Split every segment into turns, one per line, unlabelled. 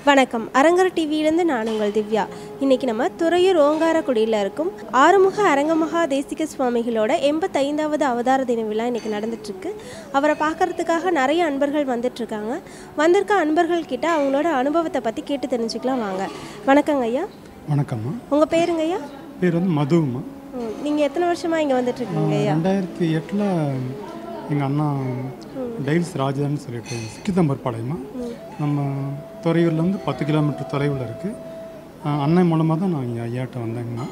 வணக்கம் அரங்கர் டிவியிலேருந்து நான் உங்கள் திவ்யா இன்னைக்கு நம்ம துறையூர் ஓங்காரக்குடியில் இருக்கும் ஆறுமுக அரங்கமகா தேசிக சுவாமிகளோட எண்பத்தைந்தாவது அவதார தின விழா இன்னைக்கு நடந்துட்டுருக்கு அவரை பார்க்கறதுக்காக நிறைய அன்பர்கள் வந்துட்டுருக்காங்க வந்திருக்க அன்பர்கள் கிட்ட அவங்களோட அனுபவத்தை பற்றி கேட்டு தெரிஞ்சுக்கலாம் வாங்க வணக்கங்க ஐயா
வணக்கம்மா
உங்கள் பேருங்க ஐயா
பேர் வந்து மதுவும்மா
நீங்கள் எத்தனை வருஷமாக இங்கே வந்துட்டுருக்கீங்க ஐயா
ரெண்டாயிரத்தி எட்டில் எங்கள் அண்ணா டைல்ஸ் ராஜான்னு சொல்லிட்டு சிக்கிதம்பர் பாளையமா நம்ம துறையூர்லேருந்து பத்து கிலோமீட்டர் தொலைவில் இருக்குது அண்ணன் மூலமாக தான் நான் இங்கே ஐயாட்ட வந்தேங்கண்ணா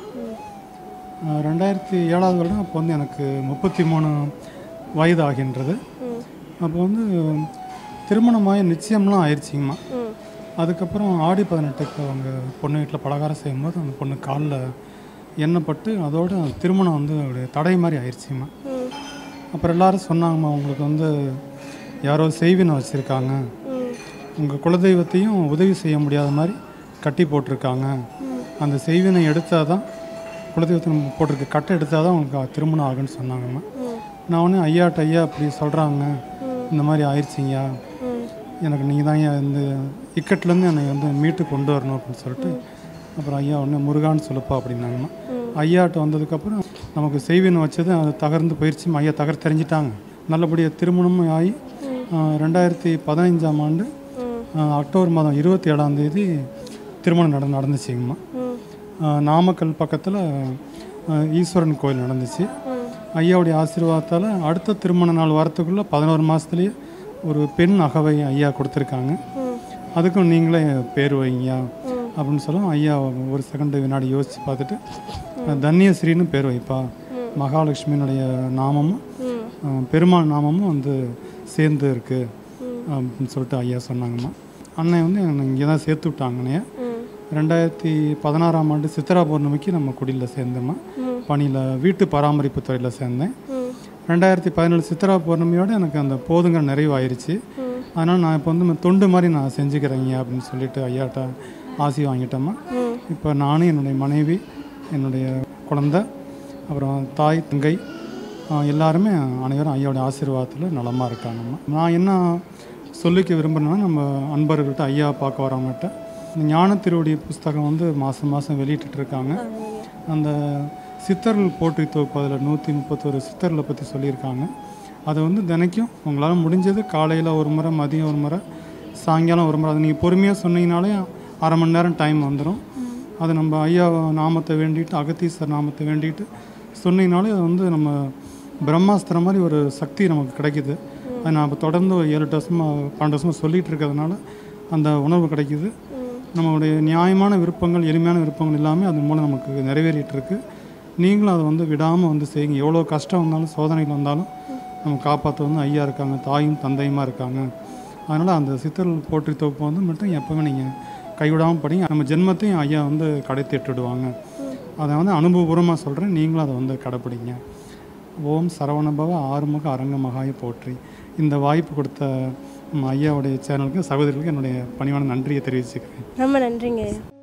அஹ் ரெண்டாயிரத்தி ஏழாவது வருடம் அப்போ வந்து எனக்கு முப்பத்தி மூணு வயது ஆகின்றது
ம்
அப்போ வந்து திருமணமாகி நிச்சயம்லாம் ஆயிடுச்சிங்கம்மா
ம்
அதுக்கப்புறம் ஆடி பதினெட்டுக்கு அவங்க பொண்ணு வீட்டில் பலகாரம் செய்யும்போது அந்த பொண்ணு காலில் எண்ணெய் பட்டு அதோட திருமணம் வந்து அப்படியே தடை மாதிரி ஆயிடுச்சுங்கம்மா
ம்
அப்புறம் எல்லாரும் சொன்னாங்கம்மா உங்களுக்கு வந்து யாரோ செய்வினை வச்சுருக்காங்க
ம்
உங்கள் குலதெய்வத்தையும் உதவி செய்ய முடியாத மாதிரி கட்டி போட்டிருக்காங்க அந்த செய்வினை எடுத்தால் தான் குலதெய்வத்தை நம்ம போட்டிருக்க கட்டை எடுத்தால் தான் உங்களுக்கு திருமணம் ஆகுன்னு சொன்னாங்கம்மா
ம்
நான் ஒன்று ஐயாட்ட ஐயா அப்படி சொல்கிறாங்க
ம்.
இந்த மாதிரி ஆயிடுச்சிங்கய்யா
ம்
எனக்கு நீங்கள் தான் இந்த இக்கட்லேருந்து என்னை வந்து மீட்டு கொண்டு வரணும் அப்படின்னு சொல்லிட்டு அப்புறம் ஐயா ஒன்று முருகான்னு சொல்லுப்பா அப்படின்னாங்கம்மா ஐயாட்ட வந்ததுக்கப்புறம் நமக்கு செய்வினை வச்சது அது தகர்ந்து போயிடுச்சு ஐயா தகர் தெரிஞ்சிட்டாங்க நல்லபடியாக திருமணமும் ஆகி ஆஹ், ரெண்டாயிரத்தி பதினைஞ்சாம் ஆண்டு
ம்
ஆஹ், அக்டோபர் மாதம் இருபத்தி ஏழாம் தேதி திருமணம் நட நடந்துச்சுங்கம்மா
ம்
ஆஹ், நாமக்கல் பக்கத்தில் ஈஸ்வரன் கோயில் நடந்துச்சு
ம்
ஐயாவுடைய ஆசீர்வாதத்தால் அடுத்த திருமண நாள் வரத்துக்குள்ளே பதினோரு மாதத்துலேயே ஒரு பெண் அகவை ஐயா கொடுத்துருக்காங்க
ம்
அதுக்கும் நீங்களே பேர் வைங்கய்யா
ம்
அப்படின்னு சொல்லும் ஐயா ஒரு செகண்ட் வினாடி யோசித்து பார்த்துட்டு தன்யஸ்ரீன்னு பேர் வைப்பா மகாலட்சுமியினுடைய நாமமும்
ம்
அஹ், பெருமாள் நாமமும் வந்து சேர்ந்து இருக்கு
ம்.
அப்படின்னு சொல்லிட்டு ஐயா சொன்னாங்கம்மா அண்ணன் வந்து என்னை இங்கே தான் சேர்த்து விட்டாங்கண்ணே
ம்
ரெண்டாயிரத்தி பதினாறாம் ஆண்டு சித்திரா பௌர்ணமிக்கு நம்ம குடியில் சேர்ந்தோம்மா
ம்.
பணியில் வீட்டு பராமரிப்பு துறையில் சேர்ந்தேன்
ம்
ரெண்டாயிரத்தி பதினேழு சித்திரா பௌர்ணமியோட எனக்கு அந்த போதுங்க நிறைவாயிருச்சு
ம்.
அதனால் நான் இப்போ வந்து தொண்டு மாதிரி நான் செஞ்சுக்கிறேங்க அப்படின்னு சொல்லிட்டு ஐயாட்ட ஆசி வாங்கிட்டோம்மா
ம்
இப்போ நானும் என்னுடைய மனைவி என்னுடைய குழந்த அப்புறம் தாய் தங்கை ஆஹ் எல்லாருமே அனைவரும் ஐயாவுடைய ஆசீர்வாதத்தில் நலமாக இருக்காங்கம்மா நான் என்ன சொல்லிக்க விரும்புகிறேன்னா நம்ம அன்பர்கள்ட்ட ஐயா பார்க்க வரவங்ககிட்ட இந்த ஞான திருவடி புஸ்தகம் வந்து மாதம் மாதம் வெளியிட்டு இருக்காங்க அந்த சித்தர்கள் போற்றி தொகுப்பு அதில் நூற்றி முப்பத்தொரு சித்தர்களை பற்றி சொல்லியிருக்காங்க அதை வந்து தினைக்கும் உங்களால் முடிஞ்சது காலையில் ஒரு முறை மதியம் ஒரு முறை சாயங்காலம் ஒரு முறை அதை நீங்கள் பொறுமையாக சொன்னீங்கனாலே அரை மணி நேரம் டைம் வந்துடும் அது நம்ம ஐயா நாமத்தை வேண்டிட்டு அகத்தீஸ்வரர் நாமத்தை வேண்டிட்டு சொன்னீங்கனாலே அது வந்து நம்ம பிரம்மாஸ்திரம் மாதிரி ஒரு சக்தி நமக்கு கிடைக்குது அது நான் இப்போ தொடர்ந்து ஒரு ஏழு எட்டு வருஷமாக பன்னெண்டு வருஷமாக சொல்லிகிட்டு இருக்கிறதுனால அந்த உணர்வு கிடைக்குது நம்மளுடைய நியாயமான விருப்பங்கள் எளிமையான விருப்பங்கள் எல்லாமே அதன் மூலம் நமக்கு நிறைவேறிட்டு இருக்கு நீங்களும் அதை வந்து விடாமல் வந்து செய்யுங்க எவ்வளோ கஷ்டம் வந்தாலும் சோதனைகள் வந்தாலும் நம்ம காப்பாற்ற வந்து ஐயா இருக்காங்க தாயும் தந்தையுமா இருக்காங்க அதனால் அந்த சித்தர்கள் போற்றி தொகுப்பு வந்து மட்டும் எப்போவுமே நீங்கள் கைவிடாமல் படிங்க நம்ம ஜென்மத்தையும் ஐயா வந்து கடை தேட்டுடுவாங்க அதை வந்து அனுபவபூர்வமாக சொல்கிறேன் நீங்களும் அதை வந்து கடைப்பிடிங்க ஓம் சரவணபவ ஆறுமுக அரங்க மகாய போற்றி இந்த வாய்ப்பு கொடுத்த நம்ம ஐயாவுடைய சேனலுக்கு சகோதரிகளுக்கு என்னுடைய பணிவான நன்றியை தெரிவிச்சுக்கிறேன்
ரொம்ப நன்றிங்க ஐயா